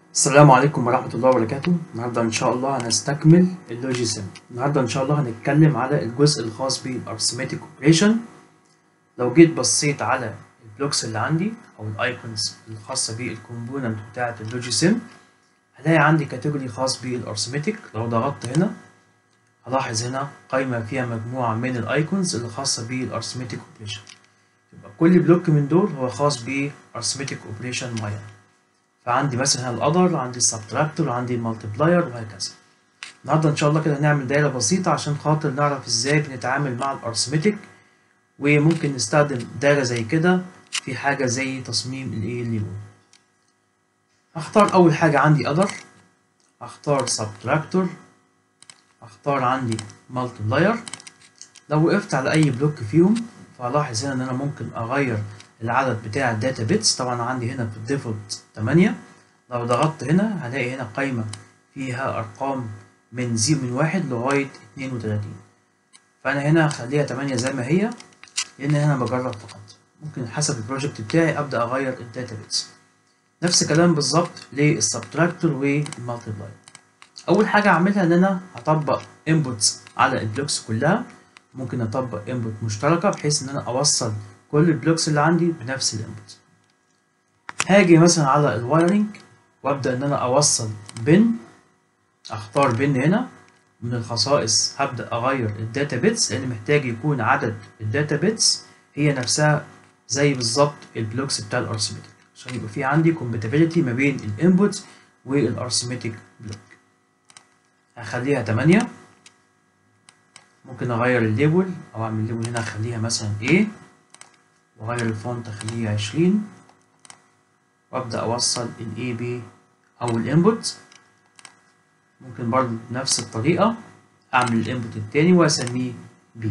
السلام عليكم ورحمة الله وبركاته النهاردة إن شاء الله هنستكمل اللوجي سيم النهاردة إن شاء الله هنتكلم على الجزء الخاص بالأرثماتيك أوبريشن لو جيت بصيت على البلوكس اللي عندي أو الأيكونز الخاصة بالكومبوننت بتاعة اللوجي سيم هلاقي عندي كاتيجوري خاص بالأرثماتيك لو ضغطت هنا هلاحظ هنا قائمة فيها مجموعة من الأيكونز اللي خاصة بالأرثماتيك أوبريشن يبقى كل بلوك من دول هو خاص بأرثماتيك أوبريشن معين فعندي مثلا هنا الأذر عندي السبتراكتور عندي المالتبلاير وهكذا النهارده إن شاء الله كده هنعمل دايرة بسيطة عشان خاطر نعرف إزاي بنتعامل مع الأرثماتيك وممكن نستخدم دايرة زي كده في حاجة زي تصميم الإيه الليمون هختار أول حاجة عندي أذر هختار سبتراكتور هختار عندي مالتبلاير لو وقفت على أي بلوك فيهم فهلاحظ هنا إن أنا ممكن أغير العدد بتاع الداتا بيتس طبعا عندي هنا في الديفولت 8 لو ضغطت هنا هلاقي هنا قائمة فيها أرقام من زيرو من واحد لغاية اتنين وتلاتين فأنا هنا هخليها 8 زي ما هي لأن هنا بجرب فقط ممكن حسب البروجكت بتاعي أبدأ أغير الداتا بيتس نفس الكلام بالظبط للسبتراكتور والمالتبلاير أول حاجة أعملها إن أنا هطبق انبوتس على البلوكس كلها ممكن أطبق انبوت مشتركة بحيث إن أنا أوصل كل البلوكس اللي عندي بنفس الانبوت هاجي مثلا على الوايرنج وابدا ان انا اوصل بن اختار بن هنا من الخصائص هبدا اغير الداتا بيتس لان محتاج يكون عدد الداتا بيتس هي نفسها زي بالظبط البلوكس بتاع الارثماتيك عشان يبقى في عندي كومباتيبيليتي ما بين الانبوت والارثماتيك بلوك هخليها 8 ممكن اغير الليبل او اعمل ليبل هنا اخليها مثلا A واغير الفونت اخليه عشرين وابدا اوصل ال A B او الانبوت ممكن برضه بنفس الطريقة اعمل الانبوت التاني واسميه B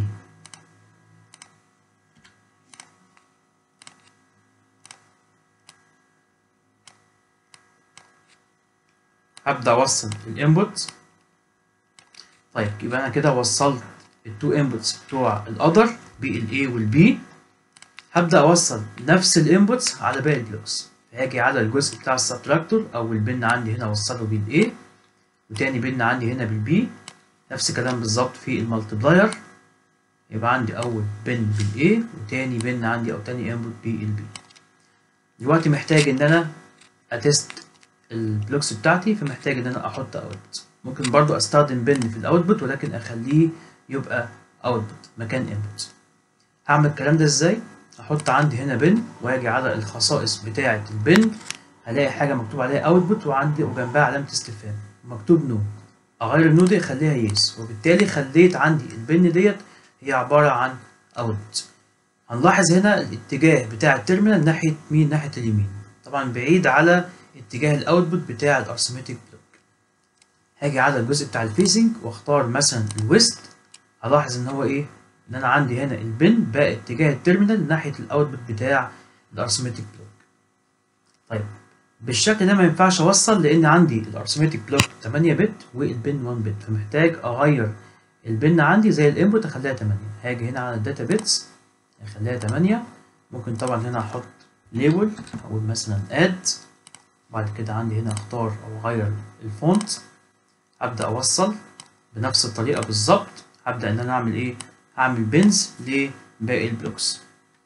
هبدأ اوصل الانبوت طيب يبقى انا كده وصلت التو انبوتس بتوع الاذر بالاي والبي هبدأ أوصل نفس الانبوتس على باقي البلوكس هاجي على الجزء بتاع السبتراكتور أو البن عندي هنا أوصله بالA وتاني بن عندي هنا بالB نفس الكلام بالظبط في المالتبلاير يبقى عندي أول بن بالA وتاني بن عندي أو تاني انبوت بالB دلوقتي محتاج إن أنا أتست البلوكس بتاعتي فمحتاج إن أنا أحط أوتبوت ممكن برضو أستخدم بن في الأوتبوت ولكن أخليه يبقى أوتبوت مكان انبوت هعمل الكلام ده إزاي؟ احط عندي هنا بن واجي على الخصائص بتاعه البن هلاقي حاجه مكتوب عليها اوتبوت وعندي وجنبها علامه استفهام مكتوب نو اغير النو دي اخليها يس وبالتالي خليت عندي البن ديت هي عباره عن اوتبوت هنلاحظ هنا الاتجاه بتاع التيرمينال ناحيه مين ناحيه اليمين طبعا بعيد على اتجاه الاوتبوت بتاع الارثماتيك بلوك هاجي على الجزء بتاع الفيسنج واختار مثلا الويست هلاحظ ان هو ايه ان انا عندي هنا البن بقى اتجاه التيرمينال ناحيه الاوتبوت بتاع الارثماتيك بلوك طيب بالشكل ده ما ينفعش اوصل لان عندي الارثماتيك بلوك 8 بت والبن 1 بت فمحتاج اغير البن عندي زي الانبوت اخليها 8 هاجي هنا على الداتا بيتس اخليها 8 ممكن طبعا هنا احط ليبل اقول مثلا اد بعد كده عندي هنا اختار او اغير الفونت ابدا اوصل بنفس الطريقه بالظبط هبدا ان انا اعمل ايه هعمل بنز لباقي البلوكس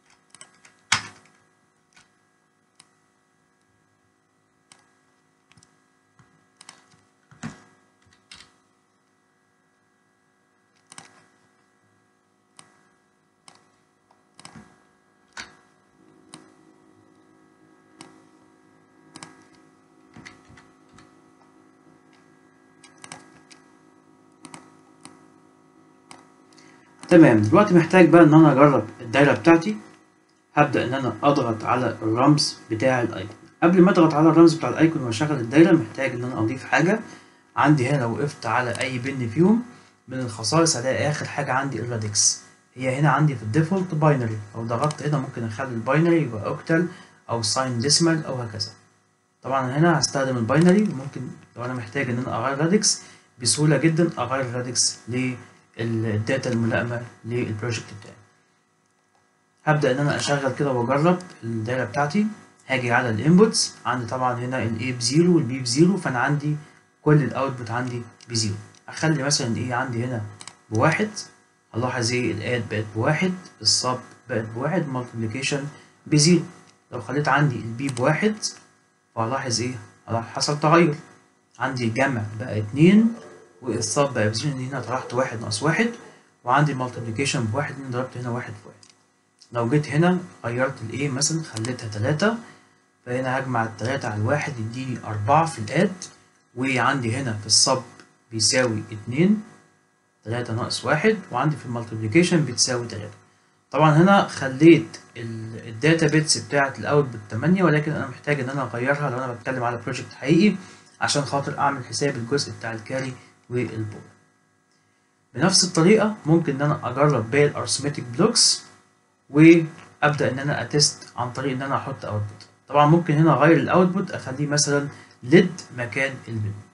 تمام دلوقتي محتاج بقى ان انا اجرب الدايره بتاعتي هبدا ان انا اضغط على الرمز بتاع الايكون قبل ما اضغط على الرمز بتاع الايكون واشغل الدايره محتاج ان انا اضيف حاجه عندي هنا لو وقفت على اي بن فيهم من الخصائص هلاقي اخر حاجه عندي الرادكس هي هنا عندي في الديفولت باينري لو ضغطت هنا ممكن اخلي الباينري يبقى اوكتال او ساين ديسمال او هكذا طبعا هنا هستخدم الباينري ممكن لو انا محتاج ان انا اغير رادكس بسهوله جدا اغير الرادكس ل الداتا الملائمة للبروجكت بتاعي هبدأ إن أنا أشغل كده وأجرب الدايرة بتاعتي هاجي على الانبوتس عندي طبعا هنا الاي بزيرو والبي بزيرو فانا عندي كل الاوتبوت عندي بزيرو اخلي مثلا ايه عندي هنا بواحد هلاحظ ايه الاد بقت بواحد الصب بقت بواحد مالتيبليكيشن بزيرو لو خليت عندي البي بواحد فهلاحظ ايه حصل تغير عندي الجمع بقى اتنين والصب بقى بزيرو ان هنا طرحت واحد ناقص واحد وعندي المالتيبليكيشن بواحد ان ضربت هنا واحد في واحد لو جيت هنا غيرت الايه مثلا خليتها تلاتة فهنا هجمع التلاتة على الواحد يديني أربعة في الآد وعندي هنا في الصب بيساوي اتنين تلاتة ناقص واحد وعندي في المالتيبليكيشن بتساوي تلاتة طبعا هنا خليت الداتا بيتس بتاعة الأوتبوت تمانية ولكن أنا محتاج إن أنا أغيرها لو أنا بتكلم على بروجكت حقيقي عشان خاطر أعمل حساب الجزء بتاع الكاري والبول بنفس الطريقة ممكن إن أنا أجرب باقي الأرثمتيك بلوكس وأبدأ إن أنا أتست عن طريق إن أنا أحط أوتبوت طبعا ممكن هنا أغير الأوتبوت أخليه مثلا ليد مكان البن